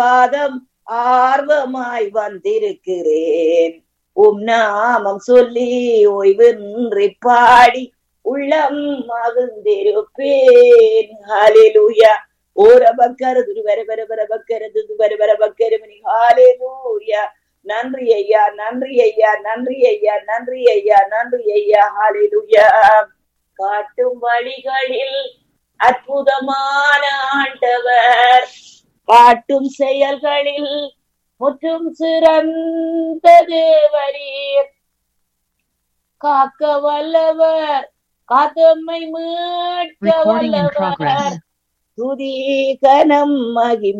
பாதம் ஆர்வமாய் வந்திருக்கிறேன் உம் நாமம் சொல்லி ஓய்வின்றி பாடி உள்ளம் மகிழ்ந்திருப்பேன் ஹalleluya ஓர பக்கரது வர வர வர பக்கரது வர வர பக்கரமணி ஹalleluya நன்றி ஐயா நன்றி ஐயா நன்றி ஐயா நன்றி ஐயா நன்றி ஐயா ஹalleluya காட்டும் வழிகளில் அற்புதமான ஆண்டவர் காட்டும் செயல்களில் முற்றும் சிறந்த தேவரீர் காக்க வல்லவர் காத்தம்மை மீட்க Recording in வல்லவர் progress. துதி கனம் மகிமை